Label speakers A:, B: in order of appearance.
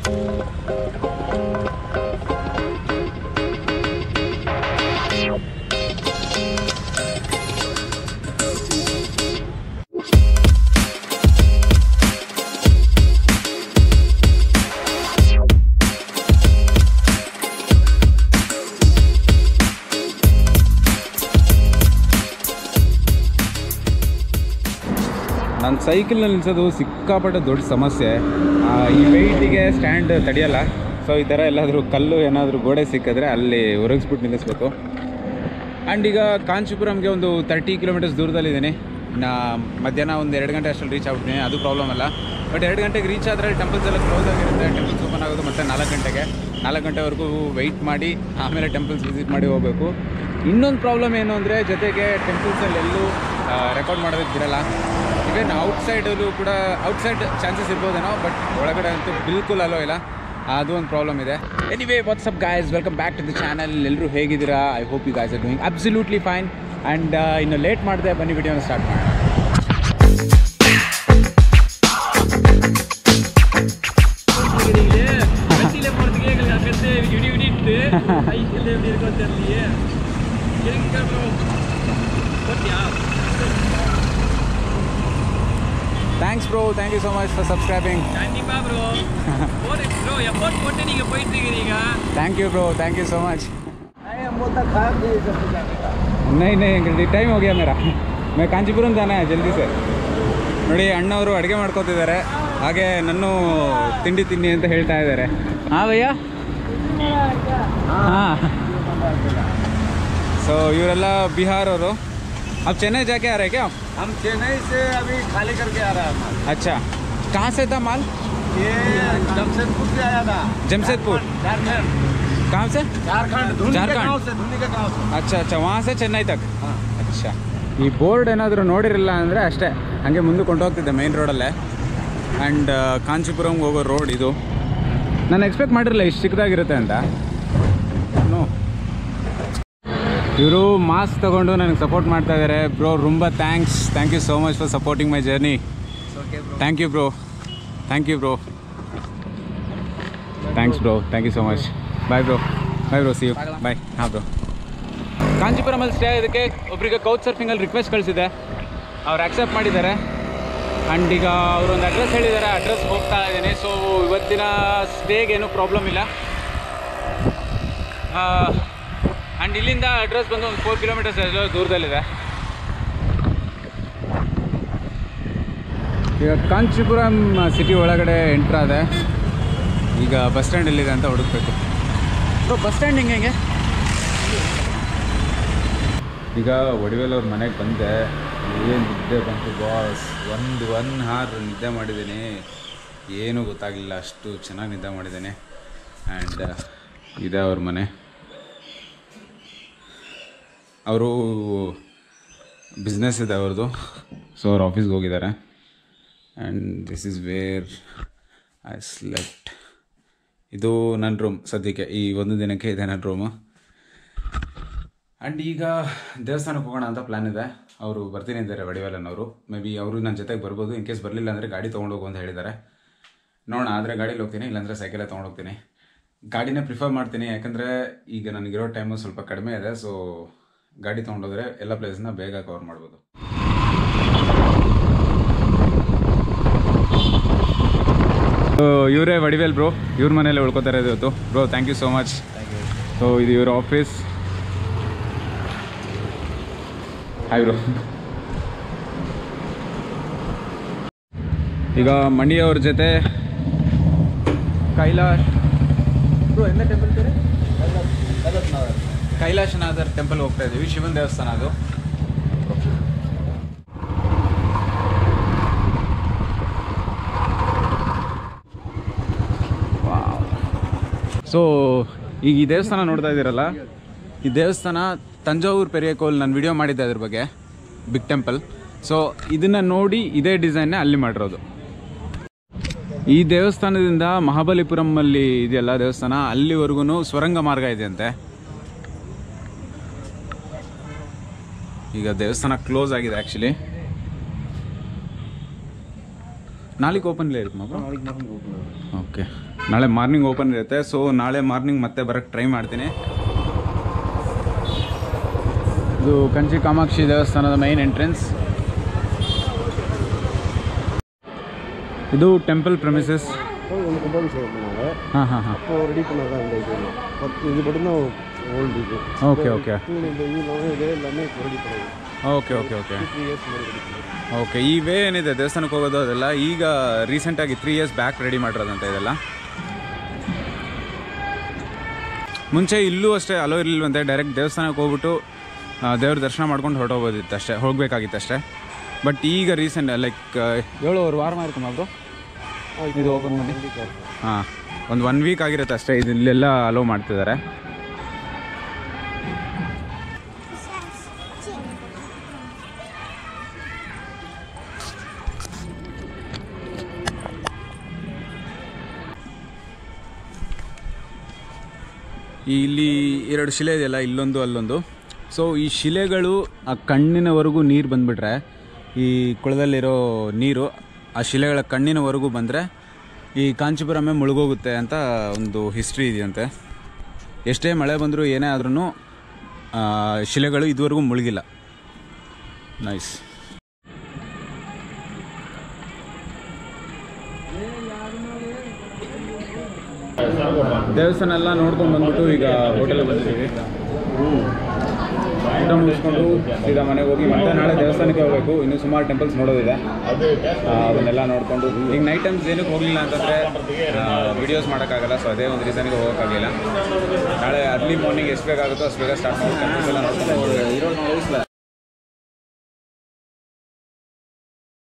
A: ನನ್ನ ಸೈಕಲ್ನ ನಿಲ್ಸೋದು ಸಿಕ್ಕಾಪಟ್ಟೆ ದೊಡ್ಡ ಸಮಸ್ಯೆ ಆ, ಈ ವೆಯ್ಟಿಗೆ ಸ್ಟ್ಯಾಂಡ್ ತಡೆಯಲ್ಲ ಸೊ ಈ ಥರ ಎಲ್ಲಾದರೂ ಕಲ್ಲು ಏನಾದರೂ ಗೋಡೆ ಸಿಕ್ಕಿದ್ರೆ ಅಲ್ಲಿ ಒರಗಿಸ್ಬಿಟ್ಟು ನಿಲ್ಲಿಸ್ಬೇಕು ಆ್ಯಂಡ್ ಈಗ ಕಾಂಚೀಪುರಂಗೆ ಒಂದು ತರ್ಟಿ ಕಿಲೋಮೀಟರ್ಸ್ ದೂರದಲ್ಲಿದ್ದೀನಿ ನಾ ಮಧ್ಯಾಹ್ನ ಒಂದು ಎರಡು ಗಂಟೆ ಅಷ್ಟರಲ್ಲಿ ರೀಚ್ ಆಗ್ಬಿಡ್ತೀನಿ ಅದು ಪ್ರಾಬ್ಲಮ್ ಅಲ್ಲ ಬಟ್ ಎರಡು ಗಂಟೆಗೆ ರೀಚ್ ಆದರೆ ಟೆಂಪಲ್ಸ್ ಎಲ್ಲ ಕ್ಲೋಸ್ ಆಗಿರುತ್ತೆ ಟೆಂಪಲ್ಸ್ ಓಪನ್ ಆಗೋದು ಮತ್ತೆ ನಾಲ್ಕು ಗಂಟೆಗೆ ನಾಲ್ಕು ಗಂಟೆವರೆಗೂ ವೆಯ್ಟ್ ಮಾಡಿ ಆಮೇಲೆ ಟೆಂಪಲ್ಸ್ ವಿಸಿಟ್ ಮಾಡಿ ಹೋಗಬೇಕು ಇನ್ನೊಂದು ಪ್ರಾಬ್ಲಮ್ ಏನು ಅಂದರೆ ಜೊತೆಗೆ ಟೆಂಪಲ್ಸಲ್ಲಿ ಎಲ್ಲೂ ರೆಕಾರ್ಡ್ ಮಾಡೋದಕ್ಕೆ ಬಿಡಲ್ಲ ಇವನ್ ಔಟ್ಸೈಡಲ್ಲೂ ಕೂಡ ಔಟ್ಸೈಡ್ ಚಾನ್ಸಸ್ ಇರ್ಬೋದೇನೋ ಬಟ್ ಒಳಗಡೆ ಅಂತೂ ಬಿಲ್ಕುಲ್ ಅಲ್ಲೋ ಇಲ್ಲ ಅದು ಒಂದು ಪ್ರಾಬ್ಲಮ್ ಇದೆ anyway what's up guys welcome back to the channel ಎಲ್ಲರೂ ಹೇಗಿದ್ದೀರಾ I hope you guys are doing absolutely fine and ಇನ್ನು ಲೇಟ್ ಮಾಡಿದೆ ಬನ್ನಿ ವಿಡಿಯೋನ ಸ್ಟಾರ್ಟ್ ಮಾಡೋಣ
B: வண்டியில போறதுக்கே எங்களுக்கு அங்கிருந்து விடி விடிட்டு சைக்கிள் எப்படி இருக்கோ தெரியலையே இருங்க ப்ரோ போட்டியா
A: thanks bro thank you so much for subscribing
B: கண்டிப்பா ப்ரோ போடு ப்ரோ எஃபோர்ட் போட்டு நீங்க போயிட்டு இருக்கிறீங்க
A: thank you bro thank you so much नहीं नहीं टाइम हो गया मेरा मैं ಕಾಂಚೀಪುರಂ ಜಾನ ಜಲ್ದಿ ಸರ್ ನೋಡಿ ಅಣ್ಣವರು ಅಡುಗೆ ಮಾಡ್ಕೋತಿದ್ದಾರೆ ಹಾಗೆ ನನ್ನ ತಿಂಡಿ ತಿನ್ನಿ ಅಂತ ಹೇಳ್ತಾ ಇದ್ದಾರೆ ಹಾಂ ಭಯ್ಯ ಹಾಂ ಸೊ ಇವರೆಲ್ಲ ಬಿಹಾರ್ ಅವರು अब चेन्नई जाके आ रहे हैं क्या
C: हम चेन्नई से अभी खाली करके आ रहा है माल
A: अच्छा कहाँ से था माल
C: ये जमशेदपुर से आया था
A: जमशेदपुर
C: झारखंड
A: कहाँ से
C: झारखंड धुनी के
A: झारखंड।
C: गांव से धुनी के गांव से
A: ಅಚ್ಚಾ ಅಚ್ಚಾ ವहाँ से ಚೆನ್ನೈ ತಕ್
C: हाँ।
A: ಅಚ್ಚಾ ಈ ಬೋರ್ಡ್ ಏನಾದರೂ ನೋಡಿರಲ್ಲ ಅಂದರೆ ಅಷ್ಟೇ ಹಾಗೆ ಮುಂದೆ ಕೊಂಡೋಗ್ತಿದ್ದೆ ಮೈನ್ ರೋಡಲ್ಲೇ ಆ್ಯಂಡ್ ಕಾಂಚೀಪುರಂಗೆ ಹೋಗೋ ರೋಡ್ ಇದು ನಾನು ಎಕ್ಸ್ಪೆಕ್ಟ್ ಮಾಡಿರಲಿಲ್ಲ ಇಷ್ಟು ಚಿಕ್ಕದಾಗಿರುತ್ತೆ ಅಂತ ನೋ ಇವರು ಮಾಸ್ಕ್ ತಗೊಂಡು ನನಗೆ ಸಪೋರ್ಟ್ ಮಾಡ್ತಾ ಇದ್ದಾರೆ ಬ್ರೋ ತುಂಬ thanks thank you so much for supporting my journey thank you bro thank you bro thanks bro thank you so much bye bro bye bro see you bye ಹಾಂ bro ಕಾಂಚೀಪುರಮಲ್ಲಿ stay ಇದಕ್ಕೆ ಒಬ್ಬರಿಗೆ couch ಸರ್ಫಿಂಗಲ್ಲಿ request ಕಳಿಸಿದೆ ಅವ್ರು accept ಮಾಡಿದ್ದಾರೆ and ಈಗ ಅವರೊಂದು address ಹೇಳಿದ್ದಾರೆ address ಹೋಗ್ತಾ ಇದ್ದೀನಿ ಸೊ ಇವತ್ತಿನ ಸ್ಟೇಗೆ ಏನೂ ಪ್ರಾಬ್ಲಮ್ ಇಲ್ಲ ಆ್ಯಂಡ್ ಇಲ್ಲಿಂದ ಅಡ್ರೆಸ್ ಬಂದು ಒಂದು ಫೋರ್ ಕಿಲೋಮೀಟರ್ಸ್ ಎಲ್ಲೋ ದೂರದಲ್ಲಿದೆ ಈಗ ಕಾಂಚೀಪುರಂ ಸಿಟಿ ಒಳಗಡೆ ಎಂಟ್ರ್ ಆದೆ ಈಗ ಬಸ್ ಸ್ಟ್ಯಾಂಡ್ ಎಲ್ಲಿದೆ ಅಂತ ಹುಡುಕ್ಬೇಕು ಸೊ ಬಸ್ ಸ್ಟ್ಯಾಂಡ್ ಹಿಂಗೆ ಹೆಂಗೆ ಈಗ ಒಡಿವೇಲ್ ಅವ್ರ ಮನೆಗೆ ಬಂದೆ ಏನು ನಿದ್ದೆ ಬಂತು ಬಾಸ್ ಒಂದು ಒನ್ ಹಾರ್ ನಿದ್ದೆ ಮಾಡಿದ್ದೀನಿ ಏನೂ ಗೊತ್ತಾಗಲಿಲ್ಲ ಅಷ್ಟು ಚೆನ್ನಾಗಿ ನಿದ್ದೆ ಮಾಡಿದ್ದೀನಿ ಆ್ಯಂಡ್ ಇದೆ ಅವ್ರ ಮನೆ ಅವರು ಬಿಸ್ನೆಸ್ ಇದೆ ಅವ್ರದ್ದು ಸೊ ಅವ್ರು ಆಫೀಸ್ಗೆ ಹೋಗಿದ್ದಾರೆ and this is where I slept ಇದು ನನ್ನ ರೂಮ್ ಸದ್ಯಕ್ಕೆ ಈ ಒಂದು ದಿನಕ್ಕೆ ಇದೆ ನನ್ನ ರೂಮು ಆ್ಯಂಡ್ ಈಗ ದೇವಸ್ಥಾನಕ್ಕೆ ಹೋಗೋಣ ಅಂತ ಪ್ಲ್ಯಾನ್ ಇದೆ ಅವರು ಬರ್ತೀನಿ ಅಂತಾರೆ ವಡಿವಾಲನವರು ಮೇ ಬಿ ಅವರು ನನ್ನ ಜೊತೆಗೆ ಬರ್ಬೋದು ಇನ್ ಕೇಸ್ ಬರಲಿಲ್ಲ ಅಂದರೆ ಗಾಡಿ ತೊಗೊಂಡೋಗು ಅಂತ ಹೇಳಿದ್ದಾರೆ ನೋಡೋಣ ಆದರೆ ಗಾಡೀಲಿ ಹೋಗ್ತೀನಿ ಇಲ್ಲಾಂದರೆ ಸೈಕಲೇ ತೊಗೊಂಡೋಗ್ತೀನಿ ಗಾಡಿನೇ ಪ್ರಿಫರ್ ಮಾಡ್ತೀನಿ ಯಾಕಂದರೆ ಈಗ ನನಗಿರೋ ಟೈಮು ಸ್ವಲ್ಪ ಕಡಿಮೆ ಇದೆ ಸೊ ಗಾಡಿ ತೊಗೊಂಡೋದ್ರೆ ಎಲ್ಲ ಪ್ಲೇಸ್ನ ಬೇಗ ಕವರ್ ಮಾಡ್ಬೋದು ಇವರೇ ವಡಿವೇಲ್ ಬ್ರೋ ಇವ್ರ ಮನೇಲಿ ಉಳ್ಕೋತಾರೆ ಇವತ್ತು bro thank you so much so ಇದು ಇವ್ರ ಆಫೀಸ್ ಹಾಯ್ ಬ್ರೋ ಈಗ ಮಣಿ ಅವ್ರ ಜೊತೆ ಕೈಲಾಶ್ ಬ್ರೋ ಎಂದ ಟೆಂಪಲ್ ಬೇರೆ ಕೈಲಾಶನಾಥರ್ ಟೆಂಪಲ್ ಹೋಗ್ತಾ ಇದ್ದೀವಿ ಶಿವನ ದೇವಸ್ಥಾನ ಅದು ಸೊ ಈಗ ಈ ದೇವಸ್ಥಾನ ನೋಡ್ತಾ ಇದ್ದೀರಲ್ಲ ಈ ದೇವಸ್ಥಾನ ತಂಜಾವೂರು ಪೆರಿಯಕೋಲ್ ನಾನು ವಿಡಿಯೋ ಮಾಡಿದ್ದೆ ಅದ್ರ ಬಗ್ಗೆ ಬಿಗ್ ಟೆಂಪಲ್ ಸೊ ಇದನ್ನು ನೋಡಿ ಇದೇ ಡಿಸೈನ್ನೇ ಅಲ್ಲಿ ಮಾಡಿರೋದು ಈ ದೇವಸ್ಥಾನದಿಂದ ಮಹಾಬಲಿಪುರಮಲ್ಲಿ ಇದೆಯಲ್ಲ ದೇವಸ್ಥಾನ ಅಲ್ಲಿವರೆಗೂ ಸ್ವರಂಗ ಮಾರ್ಗ ಇದೆ ಅಂತೆ ಈಗ ದೇವಸ್ಥಾನ ಕ್ಲೋಸ್ ಆಗಿದೆ ಆ್ಯಕ್ಚುಲಿ ನಾಳೆಗೆ ಓಪನ್ ಇರುತ್ತೆ ಮಗ ಓಕೆ ನಾಳೆ ಮಾರ್ನಿಂಗ್ ಓಪನ್ ಇರುತ್ತೆ ಸೊ ನಾಳೆ ಮಾರ್ನಿಂಗ್ ಮತ್ತೆ ಬರೋಕ್ಕೆ ಟ್ರೈ ಮಾಡ್ತೀನಿ ಇದು ಕಂಚಿ ಕಾಮಾಕ್ಷಿ ದೇವಸ್ಥಾನದ ಮೈನ್ ಎಂಟ್ರೆನ್ಸ್ ಇದು ಟೆಂಪಲ್ ಪ್ರಮಿಸಸ್
D: ಒಂದು ಕುಂಬಂ சொன்னாங்க
A: ಹಾಂ ಹಾಂ ಹಾಂ
D: அப்போ ரெடி பண்ணதான் இந்த இது பத்து இது மட்டும்தான் ஓல்டு இது
A: ಓಕೆ ஓகே
D: தூண் இந்த இதெல்லாம் இது எல்லாமே ரெடி பண்ணது
A: okay okay okay
D: three years முன்னாடி ரெடி பண்ணது
A: ಓಕೆ ಈ ವೇ ಏನಿದೆ ದೇವಸ್ಥಾನಕ್ಕೆ ಹೋಗೋದು ಅದೆಲ್ಲ ಈಗ ರೀಸೆಂಟಾಗಿ ತ್ರೀ ಇಯರ್ಸ್ ಬ್ಯಾಕ್ ರೆಡಿ ಮಾಡಿರೋದಂತ ಇದೆಲ್ಲ ಮುಂಚೆ ಇಲ್ಲೂ ಅಷ್ಟೇ ಅಲೋ ಇರಲಿಲ್ವಂತೆ ಡೈರೆಕ್ಟ್ ದೇವಸ್ಥಾನಕ್ಕೆ ಹೋಗ್ಬಿಟ್ಟು ಆ, ದೇವ್ರ ದರ್ಶನ ಮಾಡ್ಕೊಂಡು ಹೊರಟೋಗೋದಿತ್ತು ಅಷ್ಟೇ ಹೋಗಬೇಕಾಗಿತ್ತು ಅಷ್ಟೇ ಬಟ್ ಈಗ ರೀಸೆಂಟ್ ಲೈಕ್ ಏಳುವರೆ ವಾರ ಮಾಡಿರ್ಕಮ್ಮ ಅವರು ಇದು ಓಪನ್ ಮಾಡಿ ಹಾಂ ಒಂದು ಒನ್ ವೀಕ್ ಆಗಿರುತ್ತೆ ಅಷ್ಟೇ ಇದು ಇಲ್ಲೆಲ್ಲ ಅಲೋ ಮಾಡ್ತಿದ್ದಾರೆ ಈ ಇಲ್ಲಿ ಎರಡು ಶಿಲೆ ಇದೆಯಲ್ಲ ಇಲ್ಲೊಂದು ಅಲ್ಲೊಂದು ಸೊ ಈ ಶಿಲೆಗಳು ಆ ಕಣ್ಣಿನವರೆಗೂ ನೀರು ಬಂದುಬಿಟ್ರೆ ಈ ಕೊಳದಲ್ಲಿರೋ ನೀರು ಆ ಶಿಲೆಗಳ ಕಣ್ಣಿನವರೆಗೂ ಬಂದರೆ ಈ ಕಾಂಚೀಪುರಮೇ ಮುಳುಗೋಗುತ್ತೆ ಅಂತ ಒಂದು ಹಿಸ್ಟ್ರಿ ಇದೆಯಂತೆ ಎಷ್ಟೇ ಮಳೆ ಬಂದರೂ ಏನೇ ಆದ್ರೂ ಶಿಲೆಗಳು ಇದುವರೆಗೂ ಮುಳುಗಿಲ್ಲ ನೈಸ್ ದೇವಸ್ಥಾನ ಎಲ್ಲ ನೋಡ್ಕೊಂಡು ಬಂದ್ಬಿಟ್ಟು ಈಗ ಹೋಟೆಲ್ಗೆ ಬಂದಿದ್ದೀವಿ ಊಟ ಮುಗಿಸ್ಕೊಂಡು ಸೀದಾ ಮನೆಗೆ ಹೋಗಿ ಮತ್ತೆ ನಾಳೆ ದೇವಸ್ಥಾನಕ್ಕೆ ಹೋಗಬೇಕು ಇನ್ನೂ ಸುಮಾರು ಟೆಂಪಲ್ಸ್ ನೋಡೋದಿದೆ ಆ, ಅದನ್ನೆಲ್ಲ ನೋಡಿಕೊಂಡು ಈಗ ನೈಟ್ ಟೈಮ್ಸ್ ಏನಕ್ಕೆ ಹೋಗಲಿಲ್ಲ ಅಂತಂದರೆ ವಿಡಿಯೋಸ್ ಮಾಡೋಕ್ಕಾಗಲ್ಲ ಸೊ ಅದೇ ಒಂದು ರೀಸನ್ಗೆ ಹೋಗೋಕ್ಕಾಗಲಿಲ್ಲ ನಾಳೆ ಅರ್ಲಿ ಮಾರ್ನಿಂಗ್ ಎಷ್ಟು ಬೇಕಾಗುತ್ತೋ ಅಷ್ಟು ಬೇಗ ಸ್ಟಾರ್ಟ್ ಮಾಡಿ ಟೆಂಪಲ್ಸ್ ಎಲ್ಲ ನೋಡ್ಕೊಂಡು